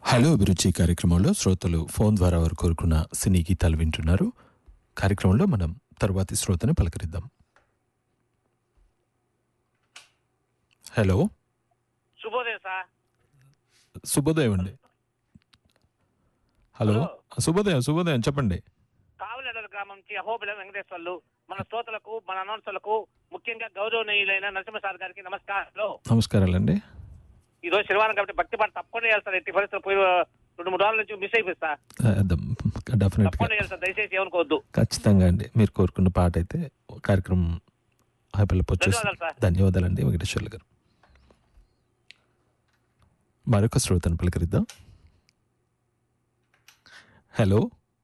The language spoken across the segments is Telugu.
హలో అభిరుచి కార్యక్రమంలో శ్రోతలు ఫోన్ ద్వారా వారు కోరుకున్న సినీ గీతాలు వింటున్నారు కార్యక్రమంలో మనం తరువాతి శ్రోతని పలకరిద్దాం హలో శుభోదయం సార్ శుభోదయం అండి హలో శుభోదయం శుభోదయం చెప్పండి కావలెడల గ్రామం నుంచి అహోబిల వెంకటేశ్వర్లు మన శ్రోతలకు మన అనౌన్సర్లకు ముఖ్యంగా గౌరవనీయులైన నరసింహ సార్ గారికి నమస్కారాలు నమస్కారాలండి ఈ రోజు శనివారం కాబట్టి భక్తి పాట తప్పకుండా చేయాలి సార్ ఎట్టి పరిస్థితులు పోయి రెండు మూడు రోజుల నుంచి మిస్ అయిపోయి సార్ డెఫినెట్గా తప్పకుండా చేయాలి సార్ దయచేసి ఏమనుకోవద్దు ఖచ్చితంగా అండి మీరు కోరుకున్న పాట అయితే కార్యక్రమం హైపల్లోకి వచ్చేస్తుంది ధన్యవాదాలు సార్ ధన్యవాదాలండి వెంకటేశ్వర్లు గారు మరొక శ్రోతను పలకరిద్దాం హలో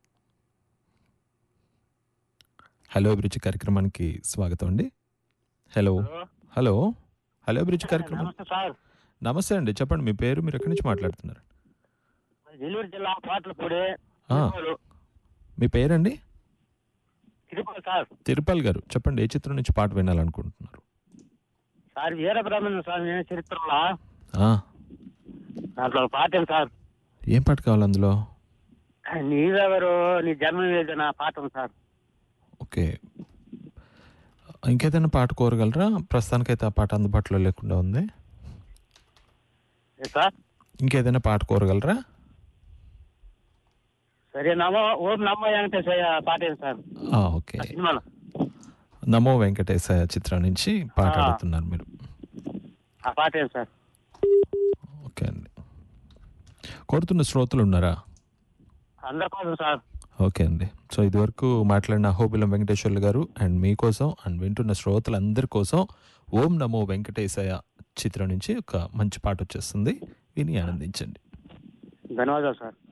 హలో అభిరుచి కార్యక్రమానికి స్వాగతం అండి హలో హలో హలో అభిరుచి కార్యక్రమం నమస్తే సార్ నమస్తే అండి చెప్పండి మీ పేరు మీరు ఎక్కడి నుంచి మాట్లాడుతున్నారు నెల్లూరు జిల్లా పాటలపూడి ఆ, తిరుపతి. మీ పేరండి తిరుపతి సార్ తిరుపల్ గారు చెప్పండి ఏ చిత్రం నుంచి పాట వినాలనుకుంటున్నారు సార్ వీరబ్రహ్మణ్య స్వామి చరిత్రలో ఆ, దాంట్లో ఒక పాట ఉంది సార్ ఏం పాట కావాలి అందులో నీవెవరు నీ జన్మ వేదన పాట ఉంది సార్ ఓకే ఇంకేదైనా పాట కోరగలరా ప్రస్తుతానికైతే ఆ పాట అందుబాటులో లేకుండా ఉంది ఏ సార్ ఇంకేదైనా పాట కోరగలరా సరే నమో ఓం నమో వెంకటేశయ్య పాట ఉంది సార్ ఆ, ఓకే ఆ సినిమాలో నమో వెంకటేశయ చిత్రం నుంచి పాట ఆ. అడుగుతున్నారు మీరు ఆ పాట ఉంది సార్ ఓకే అండి కోరుతున్న శ్రోతలు ఉన్నారా అందరి కోసం సార్ ఓకే అండి సో ఇదివరకు మాట్లాడిన అహోబిలం వెంకటేశ్వర్లు గారు అండ్ మీకోసం అండ్ వింటున్న శ్రోతలందరి కోసం ఓం నమో వెంకటేశయ చిత్రం నుంచి ఒక మంచి పాట వచ్చేస్తుంది విని ఆనందించండి ధన్యవాదాలు సార్